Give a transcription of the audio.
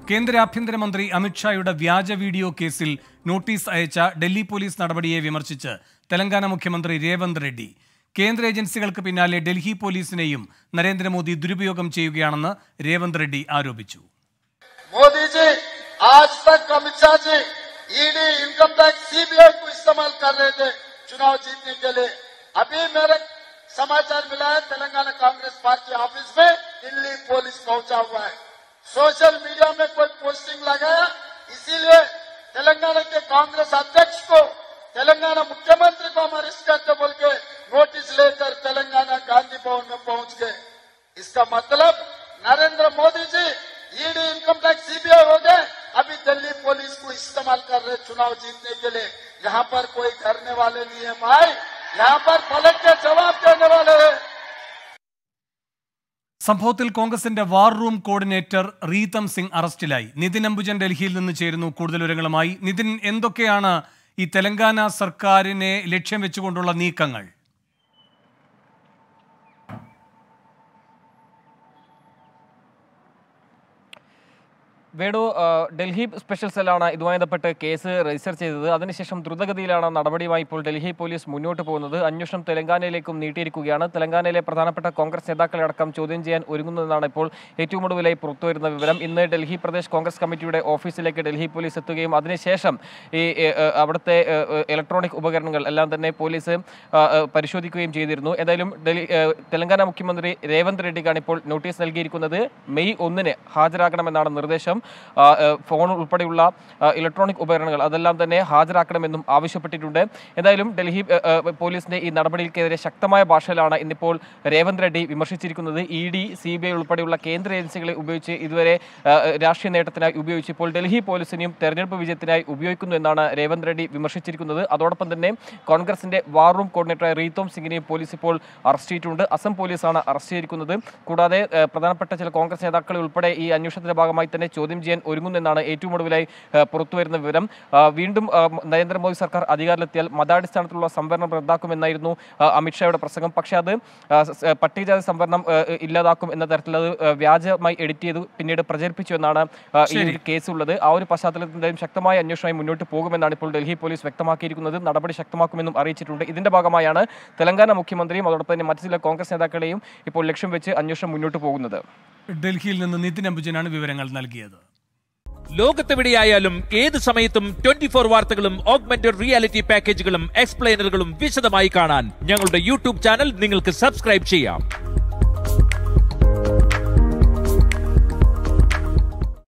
കേന്ദ്ര ആഭ്യന്തരമന്ത്രി അമിത്ഷായുടെ വ്യാജ വീഡിയോ കേസിൽ നോട്ടീസ് അയച്ച ഡൽഹി പോലീസ് നടപടിയെ വിമർശിച്ച് തെലങ്കാന മുഖ്യമന്ത്രി രേവന്ത് റെഡ്ഡി കേന്ദ്ര ഏജൻസികൾക്ക് പിന്നാലെ ഡൽഹി പോലീസിനെയും നരേന്ദ്രമോദി ദുരുപയോഗം ചെയ്യുകയാണെന്ന് രേവന്ത് റെഡ്ഡി ആരോപിച്ചു मोदी जी आज तक Amit Shah ji ED income tax CBI को इस्तेमाल कर रहे थे चुनाव जीतने के लिए अभी मेरे समाचार मिला है तेलंगाना कांग्रेस पार्टी ऑफिस में दिल्ली पुलिस पहुंचा हुआ है सोशल मीडिया में कोई पोस्टिंग लगाया इसीलिए तेलंगाना के कांग्रेस अध्यक्ष को तेलंगाना मुख्यमंत्री को हम अरेस्ट करते बोल के नोटिस लेकर तेलंगाना गांधी भवन में पहुंच गए इसका मतलब Narendra Modi ji ED income tax CBI हो गए अभी दिल्ली पुलिस को इस्तेमाल कर रहे चुनाव जीतने के लिए यहाँ पर कोई डरने वाले नहीं है भाई यहाँ पर पलट के जवाब देने वाले हैं സംഭവത്തിൽ കോൺഗ്രസിന്റെ war room coordinator Ritom Singh അറസ്റ്റിലായി നിതിൻ അംബുജൻ ഡൽഹിയിൽ നിന്ന് ചേരുന്നു കൂടുതൽ വിവരങ്ങളുമായി നിതിൻ എന്തൊക്കെയാണ് ഈ തെലങ്കാന സർക്കാരിനെ ലക്ഷ്യം വെച്ചുകൊണ്ടുള്ള നീക്കങ്ങൾ വേണു ആ, ഡൽഹി സ്പെഷ്യൽ സെല്ലാണ് ഇതുമായി ബന്ധപ്പെട്ട് കേസ് രജിസ്റ്റർ ചെയ്തത് അതിനുശേഷം ദ്രുതഗതിയിലാണ് നടപടിയുമായി ഇപ്പോൾ ഡൽഹി പോലീസ് മുന്നോട്ട് പോകുന്നത് അന്വേഷണം തെലങ്കാനയിലേക്കും നീട്ടിയിരിക്കുകയാണ് തെലങ്കാനയിലെ പ്രധാനപ്പെട്ട കോൺഗ്രസ് നേതാക്കളെ അടക്കം ചോദ്യം ചെയ്യാൻ ഒരുങ്ങുന്നതെന്നാണ് ഇപ്പോൾ ഏറ്റവും ഒടുവിലായി പുറത്തുവരുന്ന വിവരം ഇന്ന് ഡൽഹി പ്രദേശ് കോൺഗ്രസ് കമ്മിറ്റിയുടെ ഓഫീസിലേക്ക് ഡൽഹി പോലീസ് എത്തുകയും അതിനുശേഷം ഈ എ, എ, അവിടുത്തെ എ, എ, ഇലക്ട്രോണിക് ഉപകരണങ്ങൾ എല്ലാം തന്നെ പോലീസ് ആ, ആ, പരിശോധിക്കുകയും ചെയ്തിരുന്നു എന്തായാലും ഡൽഹി എ, തെലങ്കാന മുഖ്യമന്ത്രി രേവന്ത് റെഡ്ഡിക്കാണ് ഇപ്പോൾ നോട്ടീസ് നൽകിയിരിക്കുന്നത് മെയ് ഒന്നിന് ഹാജരാകണമെന്നാണ് നിർദ്ദേശം ആ, ആ, ഫോൺ ഉൾപ്പെടെയുള്ള ആ, ഇലക്ട്രോണിക് ഉപകരണങ്ങൾ അതെല്ലാം തന്നെ ഹാജരാക്കണമെന്നും ആവശ്യപ്പെട്ടിട്ടുണ്ട് എന്തായാലും ഡൽഹി ആ, ആ, പോലീസിന്റെ ഈ നടപടിക്കെതിരെ ശക്തമായ ഭാഷയിലാണ് ഇന്നിപ്പോൾ രേവന്ത് റെഡ്ഡി വിമർശിച്ചിരിക്കുന്നത് E D C B I ഉൾപ്പെടെയുള്ള കേന്ദ്ര ഏജൻസികളെ ഉപയോഗിച്ച് ഇതുവരെ ആ, രാഷ്ട്രീയ നേട്ടത്തിനായി ഉപയോഗിച്ച് ഇപ്പോൾ ഡൽഹി പോലീസിനെയും തെരഞ്ഞെടുപ്പ് വിജയത്തിനായി ഉപയോഗിക്കുന്നു എന്നാണ് രേവന്ത് റെഡ്ഡി വിമർശിച്ചിരിക്കുന്നത് അതോടൊപ്പം തന്നെ കോൺഗ്രസിന്റെ വാർ റൂം കോർഡിനേറ്ററായ റീതോം സിംഗിനെയും പോലീസ് ഇപ്പോൾ അറസ്റ്റ് ചെയ്തിട്ടുണ്ട് അസം പോലീസാണ് അറസ്റ്റ് ചെയ്തിരിക്കുന്നത് കൂടാതെ ആ, പ്രധാനപ്പെട്ട ചില കോൺഗ്രസ് നേതാക്കളെ ഉൾപ്പെടെ ഈ അന്വേഷണത്തിന്റെ ഭാഗമായി തന്നെ ചോദ്യം ചെയ്യാൻ ഒരുങ്ങുന്നെന്നാണ് ഏറ്റവും ഒടുവിലായി ആ, പുറത്തുവരുന്ന വിവരം ആ, വീണ്ടും ആ, നരേന്ദ്രമോദി സർക്കാർ അധികാരത്തിലെത്തിയാൽ മതാടിസ്ഥാനത്തിലുള്ള സംവരണം റദ്ദാക്കുമെന്നായിരുന്നു ആ, അമിത്ഷായുടെ പ്രസംഗം പക്ഷേ അത് ആ, സ- സ- പട്ടികജാതി സംവരണം ആ, ഇല്ലാതാക്കും എന്ന തരത്തിൽ അത് ആ, വ്യാജമായി എഡിറ്റ് ചെയ്തു പിന്നീട് പ്രചരിപ്പിച്ചു എന്നാണ് ആ, ഈ ഒരു കേസ് ഉള്ളത് ആ ഒരു പശ്ചാത്തലത്തിൽ എന്തായാലും ശക്തമായ അന്വേഷണമായി മുന്നോട്ട് പോകുമെന്നാണ് ഇപ്പോൾ ഡൽഹി പോലീസ് വ്യക്തമാക്കിയിരിക്കുന്നത് നടപടി ശക്തമാക്കുമെന്നും അറിയിച്ചിട്ടുണ്ട് ഇതിന്റെ ഭാഗമായാണ് തെലങ്കാന മുഖ്യമന്ത്രിയും അതോടൊപ്പം തന്നെ മറ്റു ചില കോൺഗ്രസ് നേതാക്കളെയും ഇപ്പോൾ ലക്ഷ്യം വെച്ച് അന്വേഷണം മുന്നോട്ട് പോകുന്നത് ഡൽഹിയിൽ നിന്ന് നിതിൻ അംബുജനാണ് വിവരങ്ങൾ നൽകിയത് ലോകത്തെവിടെയായാലും ഏത് സമയത്തും ട്വന്റി ഫോർ വാർത്തകളും ഓഗ്മെന്റഡ് റിയാലിറ്റി പാക്കേജുകളും എക്സ്പ്ലെയിനറുകളും വിശദമായി കാണാൻ ഞങ്ങളുടെ യൂട്യൂബ് ചാനൽ നിങ്ങൾക്ക് സബ്സ്ക്രൈബ് ചെയ്യാം